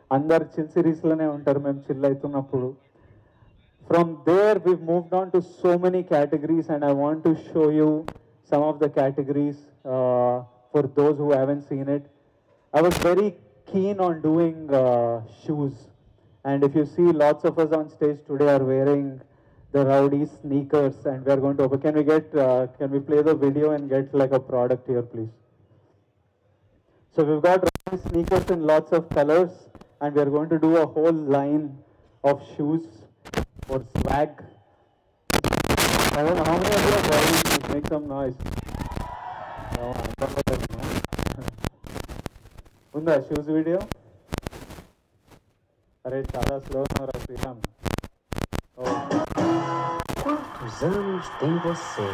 అందరు చిల్ సిరీస్లోనే ఉంటారు మేము చిల్ అవుతున్నప్పుడు from there we've moved on to so many categories and i want to show you some of the categories uh, for those who haven't seen it i was very keen on doing uh, shoes and if you see lots of us on stage today are wearing the rowdy sneakers and we are going to open can we get uh, can we play the video and get like a product here please so we've got rowdy sneakers in lots of colors and we are going to do a whole line of shoes for swag. I don't know how many of you are wearing these? Make some noise. Oh, I don't know that, no? ఉందా shoes video అరే చాలా slow ఉన్నారా శ్రీరామ్ ఓ Cruzamos tem você.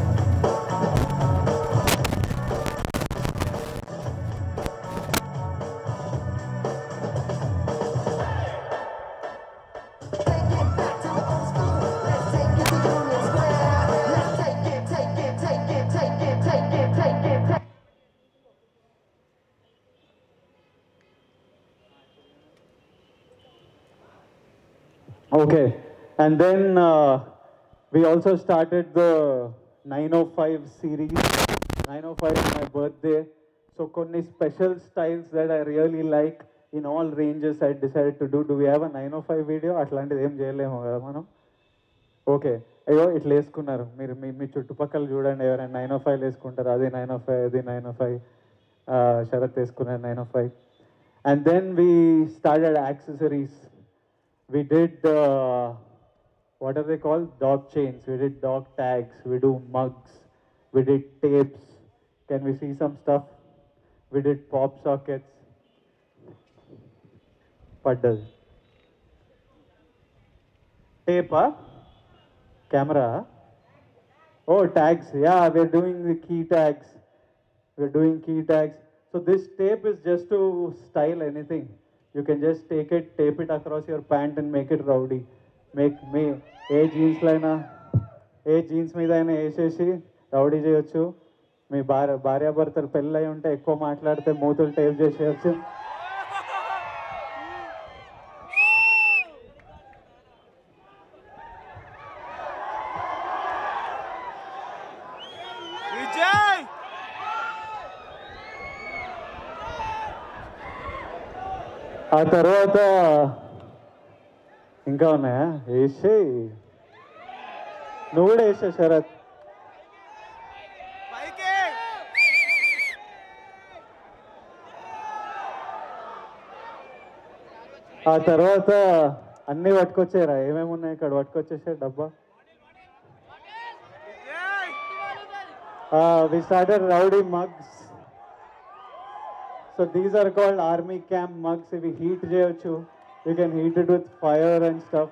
Okay, and then uh, we also started the 905 series. 905 is my birthday. So, కొన్ని special styles that I really like in all ranges I decided to do. Do we have a 905 video? అట్లాంటిది ఏం చేయలేము కదా మనం okay అయ్యో ఇట్లా వేసుకున్నారు మీరు మీ మీ చుట్టుపక్కల చూడండి ఎవరైనా నైన్ ఓ ఫైవ్ వేసుకుంటారు అది నైన్ ఓ ఫైవ్ అది నైన్ ఓ ఫైవ్ షరత్ వేసుకున్నారు nine O five and then we started accessories we did uh, what are they called dog chains we did dog tags we do mugs we did tapes can we see some stuff we did pop sockets paddle tape huh? camera oh tags yeah we're doing the key tags we're doing key tags so this tape is just to style anything you can just take it tape it across your pant and make it rowdy make me ఏ జీన్స్లో అయినా ఏ jeans మీద అయినా వేసేసి rowdy చేయొచ్చు మీ భార్య భార్యాభర్తలు పెళ్ళి అయి ఉంటే ఎక్కువ మాట్లాడితే మూతులు టేప్ చేసేయచ్చు విజయ్ ఆ తర్వాత ఇంకా ఉన్నాయా వేసేయి నువ్వు కూడా వేసే శరత్ పైకి ఆ తర్వాత అన్నీ పట్టుకొచ్చారా ఏమేమి ఉన్నాయి ఇక్కడ పట్టుకొచ్చేసే డబ్బా Vijay we started rowdy mugs so these are called army camp mugs ఇవి హీట్ చేయొచ్చు you can heat it with fire and stuff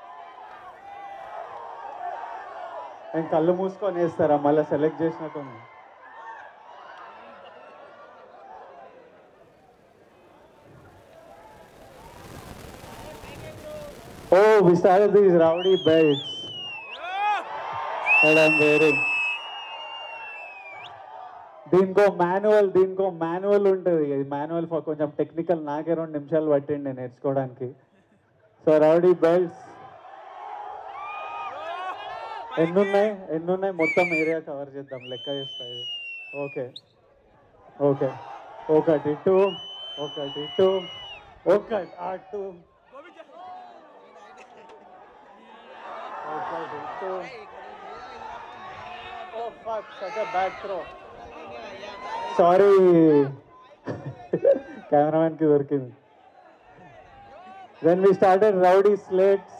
నేను కళ్ళు మూసుకొని వేస్తారా మళ్ళీ సెలెక్ట్ చేసినట్టు ఉంది Oh, we started these rowdy belts that I'm wearing. దీనికో మాన్యువల్ దీనికో మాన్యువల్ ఉంటుంది ఇది మాన్యువల్ ఫర్ కొంచెం టెక్నికల్ నాకే రెండు నిమిషాలు పట్టిండి నేను నేర్చుకోవడానికి సో రౌడీ బెల్ట్స్ ఎన్ని ఉన్నాయి ఎన్ని ఉన్నాయి మొత్తం ఏరియా కవర్ చేద్దాం లెక్క చేస్తాయి ఓకే ఓకే ఒకటి టూ ఒకటి టూ ఒకటి అటు ఒకటి two oh fuck such a bad throw sorry cameraman కి దొరికింది then we started rowdy slates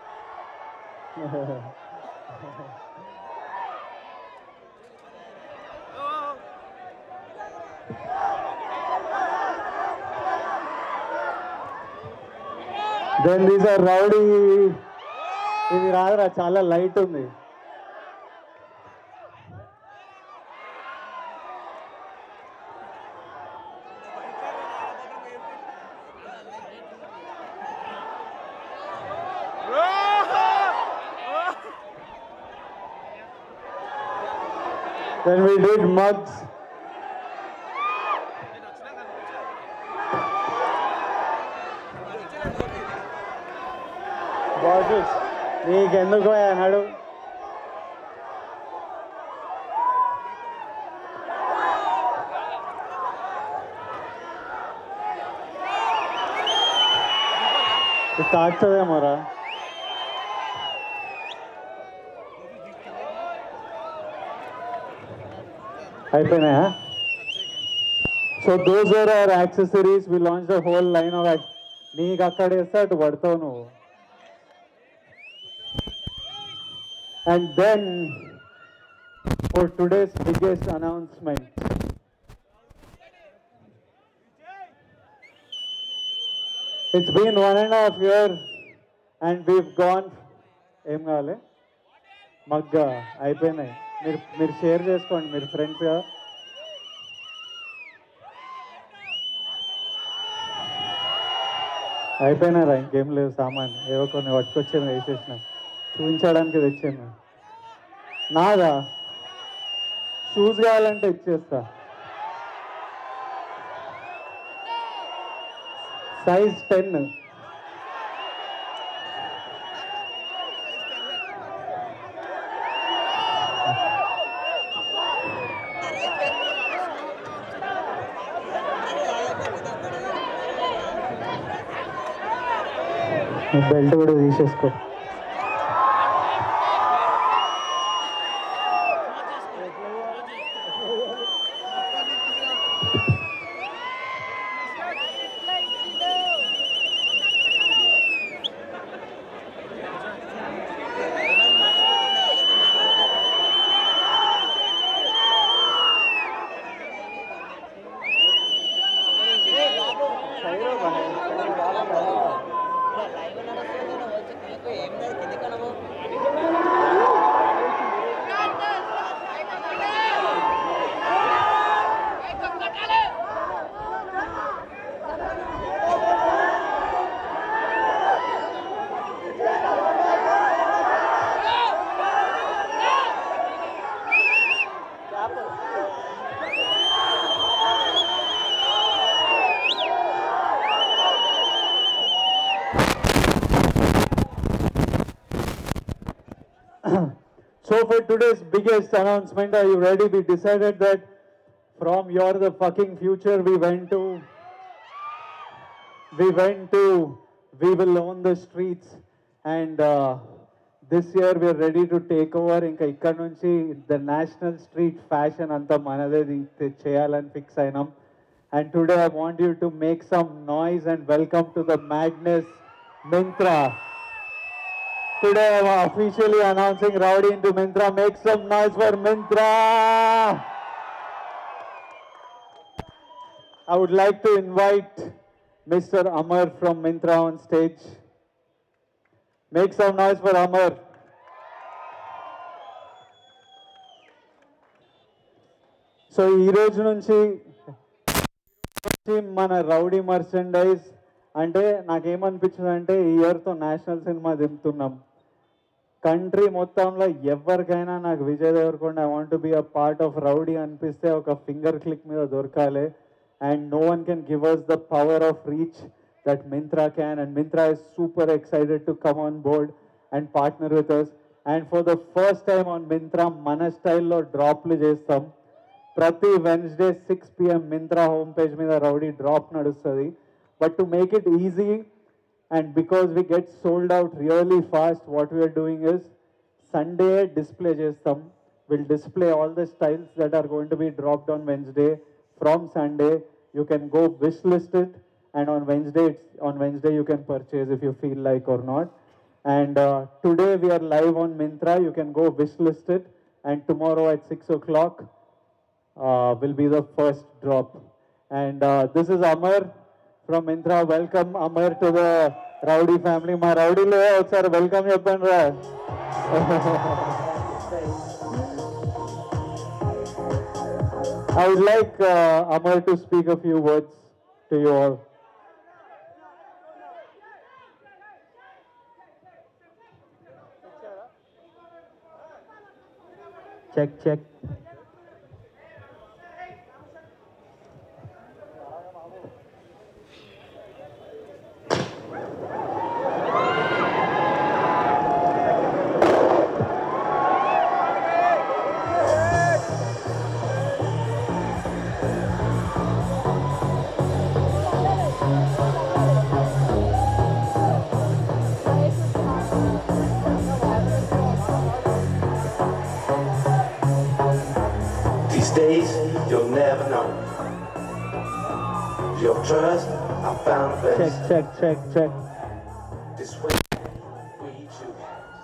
then these are rowdy ఇది రాదురా చాలా లైట్ ఉంది Then we did mugs. బాసెస్ నీకెందుకు అన్నాడు ఇది తాకుతుందేమోరా అయిపోయినాయా so those are our accessories we launch the whole line of నీకు అక్కడ వేస్తే అటు పడతావు నువ్వు and then for today's biggest announcement it's been one and half year and we've gone ఏం కావాలి మగ్గా అయిపోయినాయి మీరు మీరు షేర్ చేసుకోండి మీరు ఫ్రెండ్స్గా అయిపోయినారా ఇంకేం లేవు సామాన్ ఏవో కొన్ని పట్టుకొచ్చాను వేసేసిన చూపించడానికి తెచ్చాను నాదా షూస్ కావాలంటే ఇచ్చేస్తా సైజ్ టెన్ బెల్ట్ కూడా తీసేసుకో So for today's biggest announcement, are you ready? We decided that from You're the fucking future, we went to we went to we will own the streets and uh, this year we are ready to take over ఇంకా ఇక్కడ నుంచి the national street fashion అంతా మనదే ఇది చేయాలని fix అయినాం and today I want you to make some noise and welcome to the madness Myntra Today I'm officially announcing Rowdy into Mintra. Make some noise for Mintra. I would like to invite Mr. Amar from Mintra on stage. Make some noise for Amar. So ఈ రోజు నుంచి నుంచి మన rowdy merchandise అంటే నాకేమనిపించింది అంటే ఈ ఇయర్తో నేషనల్ సినిమా దింపుతున్నాం కంట్రీ మొత్తంలో ఎవరికైనా నాకు Vijay Deverakonda I want be a part of rowdy అనిపిస్తే ఒక ఫింగర్ క్లిక్ మీద దొరకాలి and no one can give us the power of reach that Myntra can and Myntra is super excited to come on board and partner with us and for the first time on Myntra మన స్టైల్లో డ్రాప్లు చేస్తాం ప్రతి Wednesday six PM Myntra home page మీద rowdy drop నడుస్తుంది but to make it easy and because we get sold out really fast what we're doing is Sunday display చేస్తాం will display all the styles that are going to be dropped on Wednesday from Sunday you can go wish list it and on Wednesday on Wednesday you can purchase if you feel like or not And uh, today we are live on Mintra. You can go wishlist it. And tomorrow at 6 o'clock uh, will be the first drop. And uh, this is Amar from Mintra. Welcome Amar to the Rowdy family. My Rowdy లో ఒకసారి welcome చెప్పండి రా I would like uh, Amar to speak a few words to you all. Check, check. trust, I found a check face. Check check check This way, we choose.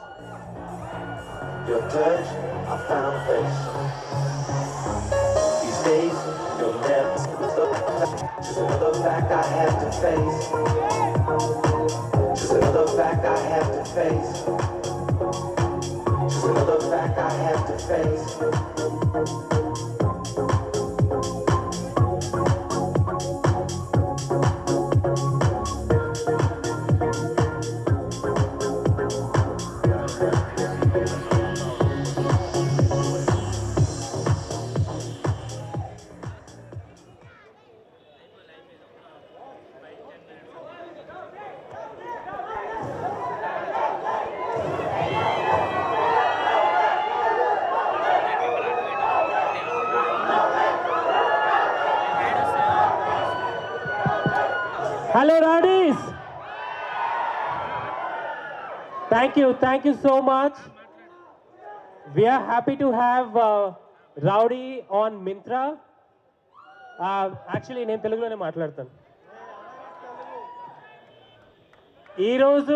Your touch, I found a face. These days, you'll never Just another fact I have to face. Just another fact I have to face. Just another fact I have to face. Hello, Rowdies. Thank you, thank you so much. We are happy to have uh, Rowdy on Mintra. Uh, actually, నేను తెలుగులోనే మాట్లాడతాను ఈరోజు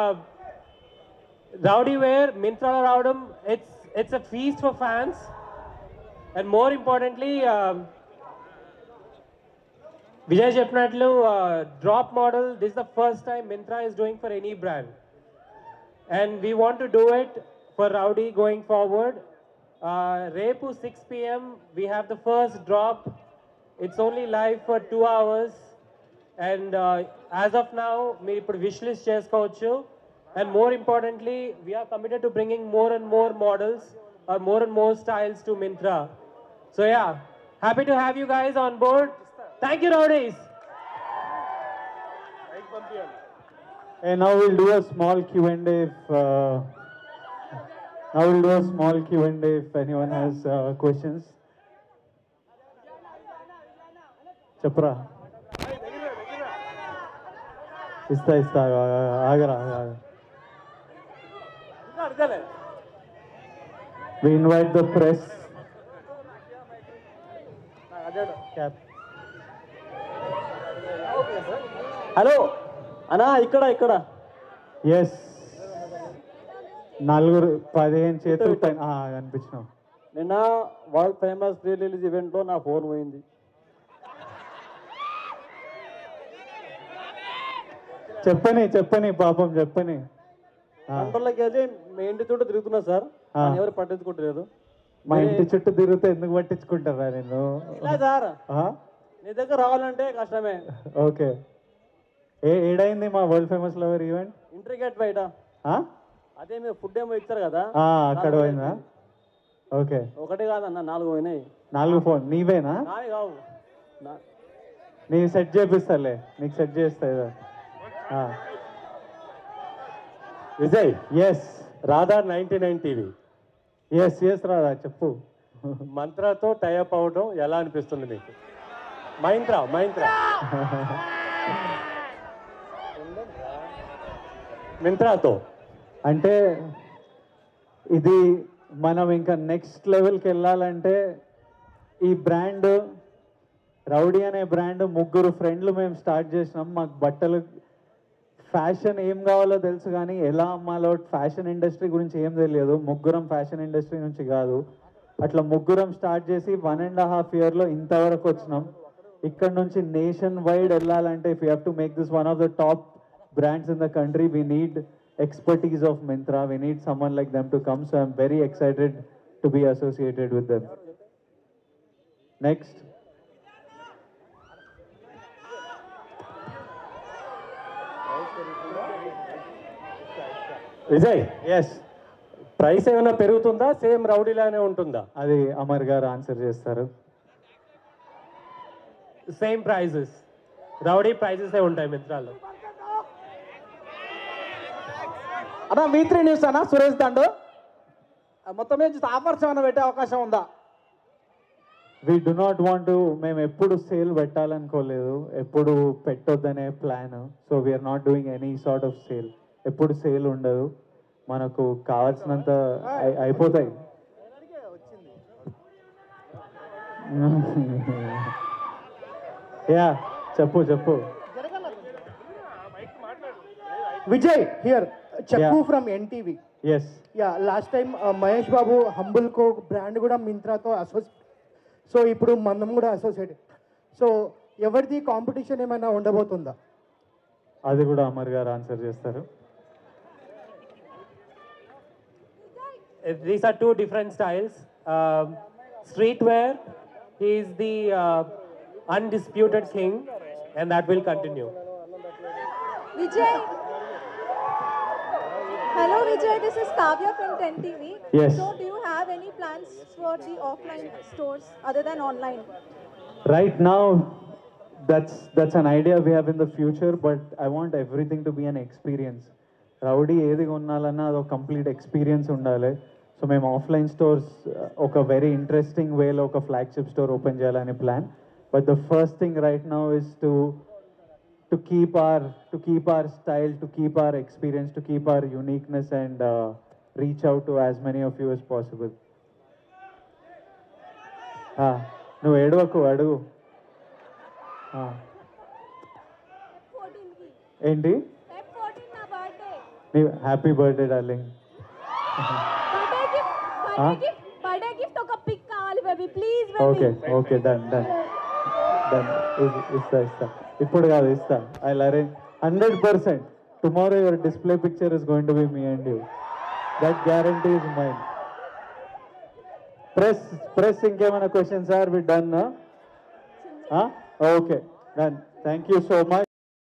rowdy wear మింత్రాలో రావడం it's it's a feast for fans and more importantly Vijay చెప్పినట్లు drop model this the first time Myntra is doing for any brand and we want to do it for rowdy going forward రేపు six PM we have the first drop it's only live for two hours and as of now మీరు ఇప్పుడు wish list చేసుకోవచ్చు and more importantly we're committed to bringing more and more models or more and more styles to Myntra so yeah happy to have you guys on board thank you rowdies And now we'll do a small Q and A. If, uh, now we'll do a small Q and A if anyone has uh, questions. చెప్పరా ఇస్తా ఇస్తా ఆగు, ఆగు, ఆగరా ఆగు, ఆగు. We invite the press. Cap. Hello అన్నా ఇక్కడ ఇక్కడ ఎస్ నలుగురు పదిహేను చేతులు పైన ఆ, కనిపించినావు నిన్న వరల్డ్ ఫేమస్ ప్రీ రిలీజ్ ఈవెంట్లో నా ఫోన్ పోయింది చెప్పని చెప్పని పాపం చెప్పని ఆ, కంట్రోల్లోకి వెళ్ళి మీ ఇంటి చుట్టూ తిరుగుతున్నా సార్ ఆ. నన్ను ఎవరు పట్టించుకుంటలేదు మా ఇంటి చుట్టూ తిరిగితే ఎందుకు పట్టించుకుంటారా నేను ఇలా సార్ ఆ? నీ దగ్గర రావాలంటే కష్టమే ఓకే ఏ ఏడైంది మా వరల్డ్ ఫేమస్ లవర్ ఈవెంట్ ఇంటర్ గేట్ బయట ఆ? అదే మీరు ఫుడ్ ఏమో ఇచ్చారు కదా ఆ, అక్కడ పోయిందా ఓకే ఒకటి కాదన్న నాలుగు పోయినాయి నాలుగు ఫోన్ నీవేనా నావి కావు నా- నీ సెట్ చేపిస్తాలే నీకు సెట్ చేస్తా ఏదో Vijay S Radha ninety nine TV S S Radha చెప్పు మంత్రాతో టైఅప్ అవడం ఎలా అనిపిస్తుంది మీకు మైంత్రా మైంత్రా మింత్రాతో అంటే ఇది మనం ఇంకా నెక్స్ట్ లెవెల్కి వెళ్ళాలంటే ఈ బ్రాండ్ రౌడీ అనే బ్రాండ్ ముగ్గురు ఫ్రెండ్లు మేము స్టార్ట్ చేసినాం మాకు బట్టలు ఫ్యాషన్ ఏం కావాలో తెలుసు కానీ ఎలా అమ్మాలో ఫ్యాషన్ ఇండస్ట్రీ గురించి ఏం తెలియదు ముగ్గురం ఫ్యాషన్ ఇండస్ట్రీ నుంచి కాదు అట్లా ముగ్గురం స్టార్ట్ చేసి వన్ అండ్ హాఫ్ ఇయర్లో ఇంతవరకు వచ్చినాం ఇక్కడ నుంచి నేషన్ వైడ్ వెళ్ళాలంటే if you have to make this one of the top brands in the country, we need expertise of Mintra. We need someone like them to come. So I'm very excited to be associated with them. Next. Vijay S price ఏమైనా పెరుగుతుందా same రౌడీలానే ఉంటుందా అది అమర్ గారు answer చేస్తారు same prices rowdy prices ఉంటాయి మిత్రాలు అన్నా మీ three news అన్న సురేష్ దండు ఆ, మొత్తం మీద ఆఫర్స్ ఏమైనా పెట్టే అవకాశం ఉందా we do not want to మేము ఎప్పుడు సేల్ పెట్టాలనుకోలేదు ఎప్పుడు పెట్టొద్దనే plan so we're not doing any sort of sale ఎప్పుడు సేల్ ఉండదు మనకు కావాల్సినంత అయి- అయిపోతాయి యా చెప్పు చెప్పు విజయ్ హియర్ చెప్పు Yeah. From NTV S yeah last time Mahesh Babu humble co brand కూడా మింత్రాతో అసోసియేట్ సో ఇప్పుడు మనం కూడా అసోసియేట్ సో ఎవరిది కాంపిటీషన్ ఏమైనా ఉండబోతుందా అది కూడా అమర్ గారు ఆన్సర్ చేస్తారు Uh, These are two different styles. Um, streetwear, he is the uh, undisputed king, and that will continue. Vijay. Hello Vijay, this is Kavya from 10 TV. Yes. So do you have any plans for the offline stores other than online? right now that's that's an idea we have in the future but i want everything to be an experience rowdy ఏది కొనాలన్నా అది ఒక complete experience ఉండాలి so మేము offline stores ఒక very interesting వేలో ఒక flagship store open చేయాలని plan but the first thing right now is to to keep our to keep our style to keep our experience to keep our uniqueness and reach out to as many of you as possible నువ్వు ఏడవకు అడుగు ఆ, 14 ki. ఏంటి Feb 14 na birthday. నీ happy birthday darling Birthday gift. Birthday Huh? gift. Birthday gift ఒక pic కావాలి baby please baby okay okay done done done ఇస్తా ఇస్తా ఇప్పుడు కాదు ఇస్తా I arrange hundred percent tomorrow your display picture is going to be me and you that guarantee is mind press press ఇంకేమైనా questions or we done okay done thank you so much